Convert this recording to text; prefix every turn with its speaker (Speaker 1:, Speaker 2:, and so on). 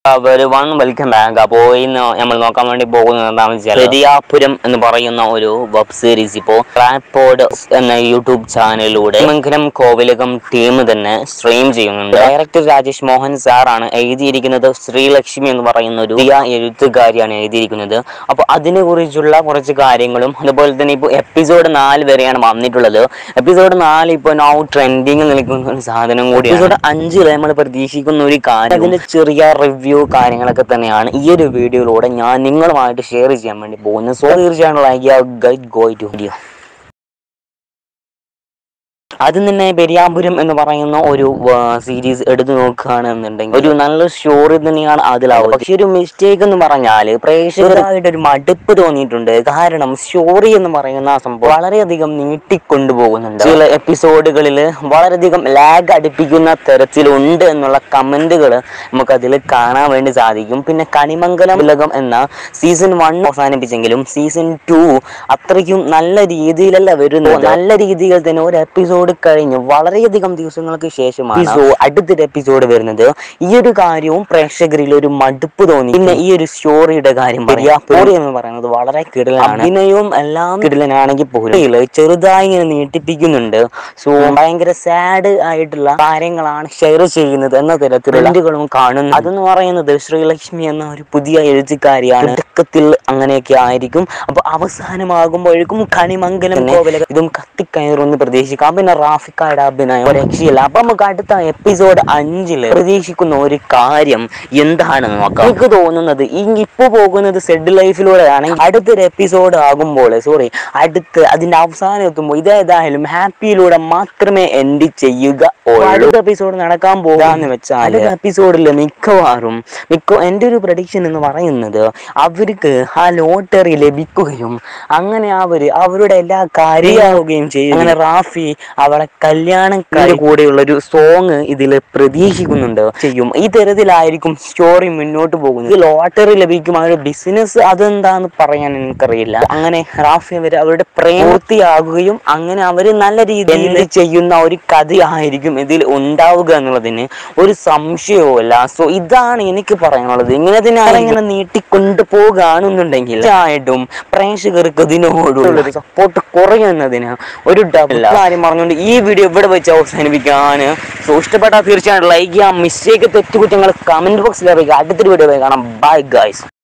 Speaker 1: ഒരു one welcome back അപ്പോൾ ഇന്ന് നമ്മൾ നോക്കാൻ വേണ്ടി പോകുന്നത് എന്താണെന്ന് വെച്ചാൽ പെരിയാപുരം എന്ന് പറയുന്ന ഒരു വെബ് സീരീസ് ഇപ്പോൾ ട്രാപ്പോഡ് എന്ന യൂട്യൂബ് ചാനലിലൂടെ മംഗലം കോവിലകം ടീം തന്നെ സ്ട്രീം ചെയ്യുന്നുണ്ട് ഡയറക്ടർ രാജേഷ് മോഹൻ സാറാണ് എഴുതിയിരിക്കുന്നത് ശ്രീലക്ഷ്മി എന്ന് പറയുന്ന ഒരു പുതിയ എഴുത്തുകാരിയാണ് എഴുതിയിരിക്കുന്നത് അപ്പോൾ അതിനെ കുറിച്ചുള്ള കുറച്ച് കാര്യങ്ങളും അതുപോലെ തന്നെ ഇപ്പോൾ എപ്പിസോഡ് നാല് വരെയാണ് വന്നിട്ടുള്ളത് എപ്പിസോഡ് നാല് ഇപ്പോൾ നൗ ട്രെൻഡിങ് നിൽക്കുന്ന ഒരു സാധനം കൂടി എപ്പിസോഡ് അഞ്ചിൽ നമ്മൾ പ്രതീക്ഷിക്കുന്ന ഒരു കാര്യം അതിന്റെ ചെറിയ റിവ്യൂ കാര്യങ്ങളൊക്കെ തന്നെയാണ് ഈ ഒരു വീഡിയോയിലൂടെ ഞാൻ നിങ്ങളുമായിട്ട് ഷെയർ ചെയ്യാൻ വേണ്ടി പോകുന്നത് സോ തീർച്ചയായിട്ടും like guide go to video ആദ്യം തന്നെ പെരിയാപുരം എന്ന് പറയുന്ന ഒരു സീരീസ് എടുത്തു നോക്കുകയാണെന്നുണ്ടെങ്കിൽ ഒരു നല്ല സ്റ്റോറി തന്നെയാണ് അതിലാവുക പക്ഷെ ഒരു മിസ്റ്റേക്ക് എന്ന് പറഞ്ഞാൽ പ്രേക്ഷകരായിട്ട് ഒരു മടുപ്പ് തോന്നിയിട്ടുണ്ട് കാരണം സ്റ്റോറി എന്ന് പറയുന്ന ആ സംഭവം വളരെയധികം നീട്ടിക്കൊണ്ടുപോകുന്നുണ്ട് ചില എപ്പിസോഡുകളിൽ വളരെയധികം ലാഗ് അടുപ്പിക്കുന്ന തരത്തിലുണ്ട് എന്നുള്ള കമന്റുകൾ നമുക്ക് അതിൽ കാണാൻ വേണ്ടി സാധിക്കും പിന്നെ കണിമംഗലം ഉലകം എന്ന സീസൺ വൺ അവസാനിപ്പിച്ചെങ്കിലും സീസൺ ടു അത്രയ്ക്കും നല്ല രീതിയിലല്ല വരുന്നത് നല്ല രീതിയിൽ തന്നെ ഒരു എപ്പിസോഡ് കഴിഞ്ഞ് വളരെയധികം ദിവസങ്ങൾക്ക് ശേഷമാണ് സോ അടുത്തൊരു എപ്പിസോഡ് വരുന്നത് ഈ ഒരു കാര്യവും പ്രേക്ഷകരിൽ ഒരു മടുപ്പ് തോന്നി പിന്നെ ഈ ഒരു സ്റ്റോറിയുടെ കാര്യം പറയാം സ്റ്റോറി എന്ന് പറയുന്നത് വളരെ കിടലാണ് അഭിനയവും എല്ലാം കിടലനാണെങ്കിൽ പോലും ഇതില് ചെറുതായി ഇങ്ങനെ നീട്ടിപ്പിക്കുന്നുണ്ട് സോ ഭയങ്കര സാഡ് ആയിട്ടുള്ള കാര്യങ്ങളാണ് ഷെയർ ചെയ്യുന്നത് എന്ന തരത്തിലുള്ള ട്രെൻഡുകളും കാണുന്നു അതെന്ന് പറയുന്നത് ശ്രീലക്ഷ്മി എന്ന ഒരു പുതിയ എഴുത്തുകാരിയാണ് തുടക്കത്തിൽ അങ്ങനെയൊക്കെ ആയിരിക്കും അപ്പൊ അവസാനമാകുമ്പോഴേക്കും കണിമംഗലം കോവില ഇതും കത്തിക്കയറുമെന്ന് പ്രതീക്ഷിക്കാം പിന്നെ റാഫിക്കായുടെ അഭിനയം ഒരു രക്ഷയില്ല അപ്പൊ നമുക്ക് അടുത്ത എപ്പിസോഡ് അഞ്ചില് പ്രതീക്ഷിക്കുന്ന ഒരു കാര്യം എന്താണെന്ന് നോക്കാം എനിക്ക് തോന്നുന്നത് ഈ ഇപ്പൊ പോകുന്നത് സെഡ് ലൈഫിലൂടെയാണെങ്കിൽ അടുത്തൊരു എപ്പിസോഡ് ആകുമ്പോൾ സോറി അടുത്ത് അതിന്റെ അവസാനം എത്തുമ്പോൾ ഇതേതായാലും ഹാപ്പിയിലൂടെ മാത്രമേ എൻഡ് ചെയ്യുക അടുത്ത എപ്പിസോഡ് നടക്കാൻ പോകാന്ന് വെച്ചാൽ എപ്പിസോഡിൽ മിക്കവാറും മിക്ക എൻ്റെ ഒരു പ്രഡിക്ഷൻ എന്ന് പറയുന്നത് അവർക്ക് ആ ലോട്ടറി ലഭിക്കുകയും അങ്ങനെ അവര് അവരുടെ എല്ലാ കാര്യമാവുകയും ചെയ്യും അങ്ങനെ റാഫി അവളെ കല്യാണം കൂടെയുള്ള ഒരു സോങ് ഇതിൽ പ്രതീക്ഷിക്കുന്നുണ്ട് ചെയ്യും ഈ തരത്തിലായിരിക്കും സ്റ്റോറി മുന്നോട്ട് പോകുന്നത് ഈ ലോട്ടറി ലഭിക്കും അവരുടെ ബിസിനസ് അതെന്താന്ന് പറയാൻ എനിക്കറിയില്ല അങ്ങനെ റാഫി അവർ അവരുടെ പ്രവൃത്തിയാകുകയും അങ്ങനെ അവര് നല്ല രീതിയിൽ ചെയ്യുന്ന ഒരു കഥയായിരിക്കും ഇതിൽ ഉണ്ടാവുക എന്നുള്ളതിന് ഒരു സംശയവുമില്ല സോ ഇതാണ് എനിക്ക് പറയാനുള്ളത് ഇങ്ങനെ തന്നെ ഇങ്ങനെ നീട്ടിക്കൊണ്ടു പോകുകയാണെന്നുണ്ടെങ്കിൽ തീർച്ചയായിട്ടും പ്രേക്ഷകർക്ക് ഇതിനോടുള്ള സപ്പോർട്ട് കുറയുന്നതിന് ഒരു ഡബിൾ കാര്യം പറഞ്ഞുകൊണ്ട് ഈ വീഡിയോ ഇവിടെ വെച്ച് അവസാനിപ്പിക്കാൻ സോ ഇഷ്ടപ്പെട്ടാൽ തീർച്ചയായിട്ടും ലൈക്ക് ചെയ്യാം മിസ്റ്റേക്ക് തെറ്റുകുറ്റങ്ങൾ കമന്റ് ബോക്സിൽ അറിയിക്കുക അടുത്തൊരു വീഡിയോ കാണാം ബൈ ഗൈസ്